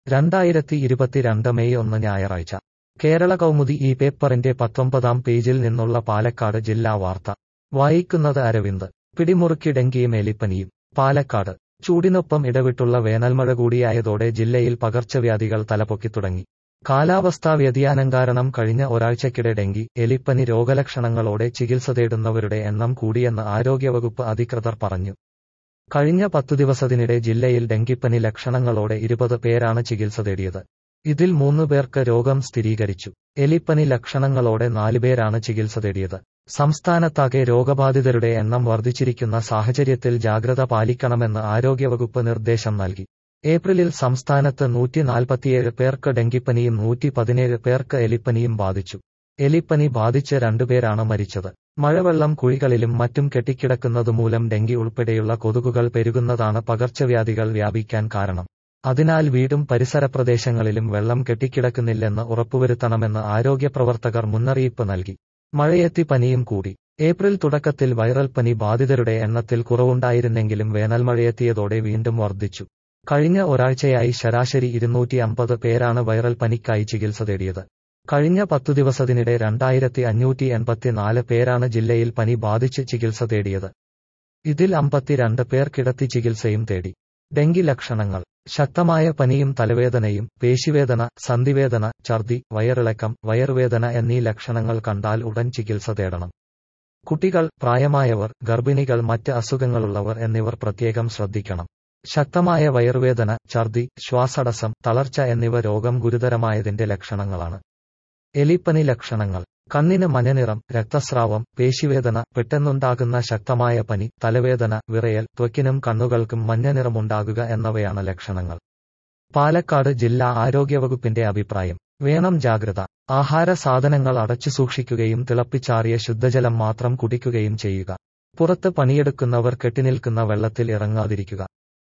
രണ്ടായിരത്തി ഇരുപത്തിരണ്ട് മെയ് ഒന്ന് ഞായറാഴ്ച കേരള കൗമുദി ഈ പേപ്പറിന്റെ പത്തൊമ്പതാം പേജിൽ നിന്നുള്ള പാലക്കാട് ജില്ലാ വാർത്ത വായിക്കുന്നത് അരവിന്ദ് പിടിമുറുക്കി ഡെങ്കിയും എലിപ്പനിയും പാലക്കാട് ചൂടിനൊപ്പം ഇടവിട്ടുള്ള വേനൽമഴ കൂടിയായതോടെ ജില്ലയിൽ പകർച്ചവ്യാധികൾ തലപൊക്കിത്തുടങ്ങി കാലാവസ്ഥാ വ്യതിയാനം കാരണം കഴിഞ്ഞ ഒരാഴ്ചക്കിടെ ഡെങ്കി എലിപ്പനി രോഗലക്ഷണങ്ങളോടെ ചികിത്സ തേടുന്നവരുടെ എണ്ണം കൂടിയെന്ന് ആരോഗ്യവകുപ്പ് അധികൃതർ പറഞ്ഞു കഴിഞ്ഞ പത്തു ദിവസത്തിനിടെ ജില്ലയിൽ ഡെങ്കിപ്പനി ലക്ഷണങ്ങളോടെ ഇരുപത് പേരാണ് ചികിത്സ തേടിയത് ഇതിൽ മൂന്ന് പേർക്ക് രോഗം സ്ഥിരീകരിച്ചു എലിപ്പനി ലക്ഷണങ്ങളോടെ നാലുപേരാണ് ചികിത്സ തേടിയത് സംസ്ഥാനത്താകെ രോഗബാധിതരുടെ എണ്ണം വർദ്ധിച്ചിരിക്കുന്ന സാഹചര്യത്തിൽ ജാഗ്രത പാലിക്കണമെന്ന് ആരോഗ്യവകുപ്പ് നിർദ്ദേശം നൽകി ഏപ്രിലിൽ സംസ്ഥാനത്ത് നൂറ്റി നാൽപ്പത്തിയേഴ് പേർക്ക് ഡെങ്കിപ്പനിയും നൂറ്റി പതിനേഴ് പേർക്ക് എലിപ്പനിയും ബാധിച്ചു എലിപ്പനി ബാധിച്ച് രണ്ടുപേരാണ് മരിച്ചത് മഴവെള്ളം കുഴികളിലും മറ്റും കെട്ടിക്കിടക്കുന്നതുമൂലം ഡെങ്കി ഉൾപ്പെടെയുള്ള കൊതുകുകൾ പെരുകുന്നതാണ് പകർച്ചവ്യാധികൾ വ്യാപിക്കാൻ കാരണം അതിനാൽ വീടും പരിസര പ്രദേശങ്ങളിലും വെള്ളം കെട്ടിക്കിടക്കുന്നില്ലെന്ന് ഉറപ്പുവരുത്തണമെന്ന് ആരോഗ്യപ്രവർത്തകർ മുന്നറിയിപ്പ് നൽകി മഴയെത്തി പനിയും കൂടി ഏപ്രിൽ തുടക്കത്തിൽ വൈറൽ പനി ബാധിതരുടെ എണ്ണത്തിൽ കുറവുണ്ടായിരുന്നെങ്കിലും വേനൽമഴയെത്തിയതോടെ വീണ്ടും വർദ്ധിച്ചു കഴിഞ്ഞ ഒരാഴ്ചയായി ശരാശരി ഇരുന്നൂറ്റി അമ്പത് പേരാണ് വൈറൽ പനിക്കായി ചികിത്സ തേടിയത് കഴിഞ്ഞ പത്തു ദിവസത്തിനിടെ രണ്ടായിരത്തി അഞ്ഞൂറ്റി എൺപത്തിനാല് പേരാണ് ജില്ലയിൽ പനി ബാധിച്ച് ചികിത്സ തേടിയത് ഇതിൽ അമ്പത്തിരണ്ട് പേർ കിടത്തി ചികിത്സയും തേടി ഡെങ്കി ലക്ഷണങ്ങൾ ശക്തമായ പനിയും തലവേദനയും പേശിവേദന സന്ധിവേദന ഛർദി വയറിളക്കം വയറുവേദന എന്നീ ലക്ഷണങ്ങൾ കണ്ടാൽ ഉടൻ ചികിത്സ തേടണം കുട്ടികൾ പ്രായമായവർ ഗർഭിണികൾ മറ്റ് അസുഖങ്ങളുള്ളവർ എന്നിവർ പ്രത്യേകം ശ്രദ്ധിക്കണം ശക്തമായ വയറുവേദന ഛർദി ശ്വാസടസം തളർച്ച എന്നിവ രോഗം ഗുരുതരമായതിന്റെ ലക്ഷണങ്ങളാണ് എലിപ്പനി ലക്ഷണങ്ങൾ കണ്ണിന് മഞ്ഞനിറം രക്തസ്രാവം പേശിവേദന പെട്ടെന്നുണ്ടാകുന്ന ശക്തമായ പനി തലവേദന വിറയൽ ത്വക്കിനും കണ്ണുകൾക്കും മഞ്ഞനിറമുണ്ടാകുക എന്നവയാണ് ലക്ഷണങ്ങൾ പാലക്കാട് ജില്ലാ ആരോഗ്യവകുപ്പിന്റെ അഭിപ്രായം വേണം ജാഗ്രത ആഹാര സാധനങ്ങൾ അടച്ചു സൂക്ഷിക്കുകയും തിളപ്പിച്ചാറിയ ശുദ്ധജലം മാത്രം കുടിക്കുകയും ചെയ്യുക പുറത്ത് പണിയെടുക്കുന്നവർ കെട്ടിനിൽക്കുന്ന വെള്ളത്തിൽ ഇറങ്ങാതിരിക്കുക